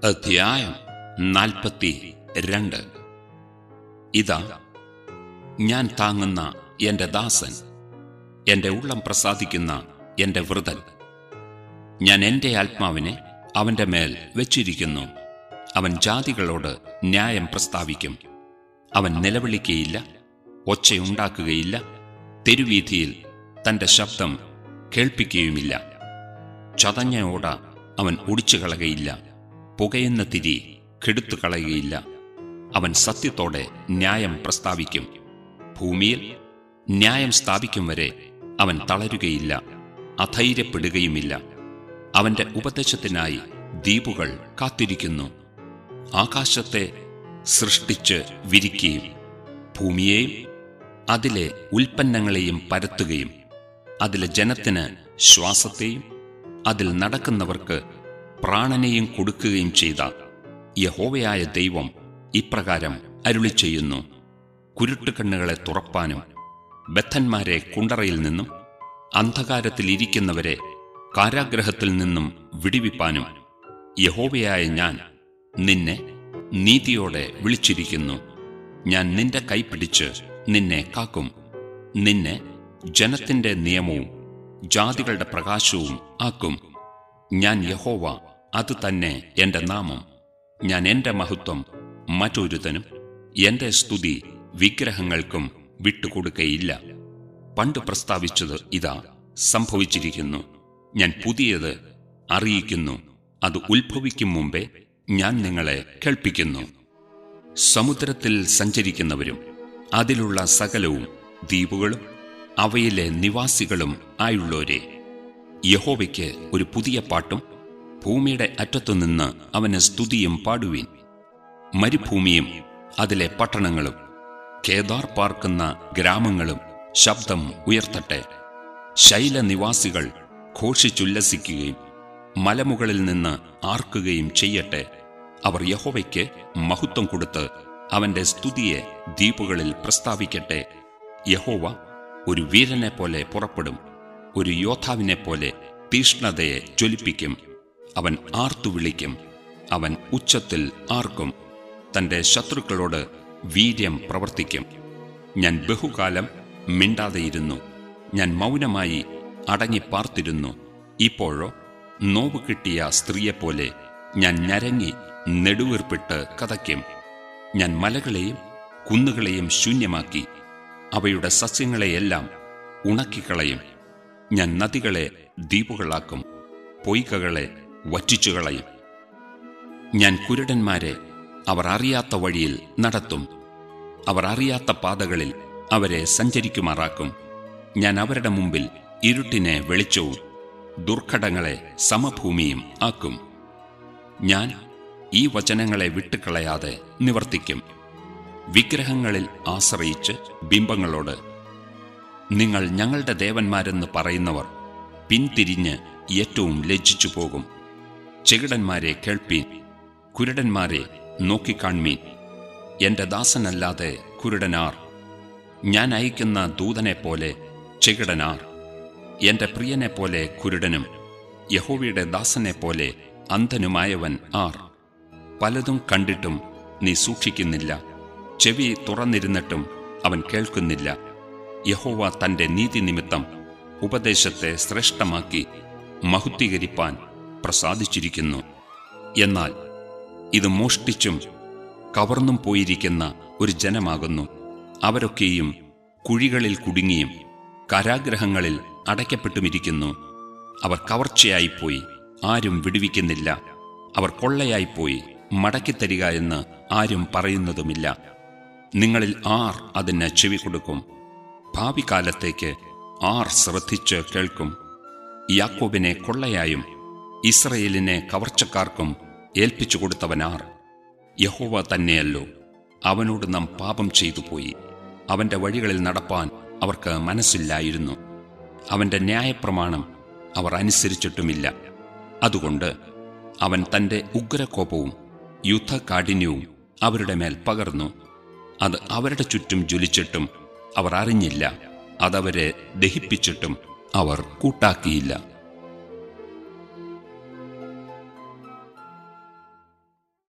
അധ്യായം നാൽപ്പത്തി രണ്ട് ഇതാ ഞാൻ താങ്ങുന്ന എന്റെ ദാസൻ എന്റെ ഉള്ളം പ്രസാദിക്കുന്ന എന്റെ വൃതൻ ഞാൻ എന്റെ ആത്മാവിനെ അവന്റെ മേൽ വെച്ചിരിക്കുന്നു അവൻ ജാതികളോട് ന്യായം പ്രസ്താവിക്കും അവൻ നിലവിളിക്കയില്ല ഒച്ചയുണ്ടാക്കുകയില്ല തെരുവീഥിയിൽ തന്റെ ശബ്ദം കേൾപ്പിക്കുകയുമില്ല ചതഞ്ഞ ഓട അവൻ ഒടിച്ചു കളകയില്ല പുകയുന്ന തിരി കെടുത്തു കളയുകയില്ല അവൻ സത്യത്തോടെ ന്യായം പ്രസ്താവിക്കും ഭൂമിയിൽ ന്യായം സ്ഥാപിക്കും വരെ അവൻ തളരുകയില്ല അധൈര്യപ്പെടുകയുമില്ല അവന്റെ ഉപദേശത്തിനായി ദ്വീപുകൾ കാത്തിരിക്കുന്നു ആകാശത്തെ സൃഷ്ടിച്ച് വിരിക്കുകയും ഭൂമിയെയും അതിലെ ഉൽപ്പന്നങ്ങളെയും പരത്തുകയും അതിലെ ജനത്തിന് ശ്വാസത്തെയും അതിൽ നടക്കുന്നവർക്ക് പ്രാണനെയും കൊടുക്കുകയും ചെയ്ത യഹോവയായ ദൈവം ഇപ്രകാരം അരുളി ചെയ്യുന്നു കുരുട്ടുകണ്ണുകളെ തുറപ്പാനും ബദ്ധന്മാരെ കുണ്ടറയിൽ നിന്നും അന്ധകാരത്തിലിരിക്കുന്നവരെ കാരാഗ്രഹത്തിൽ നിന്നും വിടിവിപ്പാനും യഹോവയായ ഞാൻ നിന്നെ നീതിയോടെ വിളിച്ചിരിക്കുന്നു ഞാൻ നിന്റെ കൈപിടിച്ച് നിന്നെ കാക്കും നിന്നെ ജനത്തിന്റെ നിയമവും ജാതികളുടെ പ്രകാശവും ആക്കും ഞാൻ യഹോവ അത് തന്നെ എന്റെ നാമം ഞാൻ എന്റെ മഹത്വം മറ്റൊരുതനും എന്റെ സ്തുതി വിഗ്രഹങ്ങൾക്കും വിട്ടുകൊടുക്കയില്ല പണ്ട് പ്രസ്താവിച്ചത് ഇതാ സംഭവിച്ചിരിക്കുന്നു ഞാൻ പുതിയത് അറിയിക്കുന്നു അത് ഉത്ഭവിക്കും മുമ്പേ ഞാൻ നിങ്ങളെ കേൾപ്പിക്കുന്നു സമുദ്രത്തിൽ സഞ്ചരിക്കുന്നവരും അതിലുള്ള സകലവും ദ്വീപുകളും അവയിലെ നിവാസികളും ആയുള്ളോരെ യഹോവയ്ക്ക് ഒരു പുതിയ പാട്ടും ഭൂമിയുടെ അറ്റത്തുനിന്ന് അവന് സ്തുതിയും പാടുവീൻ മരുഭൂമിയും അതിലെ പട്ടണങ്ങളും കേദാർ പാർക്കുന്ന ഗ്രാമങ്ങളും ശബ്ദം ഉയർത്തട്ടെ ശൈലനിവാസികൾ ഘോഷിച്ചുല്ലസിക്കുകയും മലമുകളിൽ നിന്ന് ആർക്കുകയും ചെയ്യട്ടെ അവർ യഹോവയ്ക്ക് മഹത്വം കൊടുത്ത് അവന്റെ സ്തുതിയെ ദ്വീപുകളിൽ പ്രസ്താവിക്കട്ടെ യഹോവ ഒരു വീരനെ പോലെ പുറപ്പെടും ഒരു യോദ്ധാവിനെ പോലെ തീഷ്ണതയെ ജ്വലിപ്പിക്കും അവൻ ആർത്തു വിളിക്കും അവൻ ഉച്ചത്തിൽ ആർക്കും തന്റെ ശത്രുക്കളോട് വീര്യം പ്രവർത്തിക്കും ഞാൻ ബഹുകാലം മിണ്ടാതെയിരുന്നു ഞാൻ മൗനമായി അടങ്ങിപ്പാർത്തിരുന്നു ഇപ്പോഴോ നോവ് കിട്ടിയ സ്ത്രീയെപ്പോലെ ഞാൻ ഞരങ്ങി നെടുവീർപ്പിട്ട് കഥയ്ക്കും ഞാൻ മലകളെയും കുന്നുകളെയും ശൂന്യമാക്കി അവയുടെ സസ്യങ്ങളെയെല്ലാം ഉണക്കിക്കളയും ഞാൻ നദികളെ ദ്വീപുകളാക്കും പൊയ്കകളെ വറ്റിച്ചുകളയും ഞാൻ കുരുടന്മാരെ അവർ അറിയാത്ത വഴിയിൽ നടത്തും അവർ അറിയാത്ത പാതകളിൽ അവരെ സഞ്ചരിക്കുമാറാക്കും ഞാൻ അവരുടെ മുമ്പിൽ ഇരുട്ടിനെ വെളിച്ചവും ദുർഘടങ്ങളെ സമഭൂമിയും ആക്കും ഞാൻ ഈ വചനങ്ങളെ വിട്ടുകളയാതെ നിവർത്തിക്കും വിഗ്രഹങ്ങളിൽ ആശ്രയിച്ച് ബിംബങ്ങളോട് നിങ്ങൾ ഞങ്ങളുടെ ദേവന്മാരെന്ന് പറയുന്നവർ പിന്തിരിഞ്ഞ് ഏറ്റവും ലജ്ജിച്ചു പോകും ചെകിടന്മാരെ കേൾപ്പീൻ കുരുടന്മാരെ നോക്കിക്കാൺമീൻ എന്റെ ദാസനല്ലാതെ കുരുടനാർ ഞാൻ അയക്കുന്ന ദൂതനെപ്പോലെ ചെകിടനാർ എന്റെ പ്രിയനെപ്പോലെ കുരുടനും യഹോവയുടെ ദാസനെപ്പോലെ അന്ധനുമായവൻ ആർ പലതും കണ്ടിട്ടും നീ സൂക്ഷിക്കുന്നില്ല ചെവി തുറന്നിരുന്നിട്ടും അവൻ കേൾക്കുന്നില്ല യഹോവ തന്റെ നീതി നിമിത്തം ഉപദേശത്തെ ശ്രേഷ്ഠമാക്കി മഹുദ്ധീകരിപ്പാൻ പ്രസാദിച്ചിരിക്കുന്നു എന്നാൽ ഇത് മോഷ്ടിച്ചും കവർന്നും പോയിരിക്കുന്ന ഒരു ജനമാകുന്നു അവരൊക്കെയും കുഴികളിൽ കുടുങ്ങിയും കാരാഗ്രഹങ്ങളിൽ അടയ്ക്കപ്പെട്ടുമിരിക്കുന്നു അവർ കവർച്ചയായിപ്പോയി ആരും വിടുവിക്കുന്നില്ല അവർ കൊള്ളയായിപ്പോയി മടക്കിത്തരിക എന്ന് ആരും പറയുന്നതുമില്ല നിങ്ങളിൽ ആർ അതിന് ചെവി കൊടുക്കും ഭാവി കാലത്തേക്ക് ആർ ശ്രദ്ധിച്ച് കേൾക്കും യാക്കോബിനെ കൊള്ളയായും ഇസ്രയേലിനെ കവർച്ചക്കാർക്കും ഏൽപ്പിച്ചു കൊടുത്തവനാർ യഹോവ തന്നെയല്ലോ അവനോട് നാം പാപം ചെയ്തു പോയി അവന്റെ വഴികളിൽ നടപ്പാൻ അവർക്ക് മനസ്സില്ലായിരുന്നു അവന്റെ ന്യായപ്രമാണം അവർ അനുസരിച്ചിട്ടുമില്ല അതുകൊണ്ട് അവൻ തന്റെ ഉഗ്രകോപവും യുദ്ധകാഠിന്യവും അവരുടെ മേൽ പകർന്നു അത് അവരുടെ ചുറ്റും ജ്വലിച്ചിട്ടും അവർ അറിഞ്ഞില്ല അതവരെ ദഹിപ്പിച്ചിട്ടും അവർ കൂട്ടാക്കിയില്ല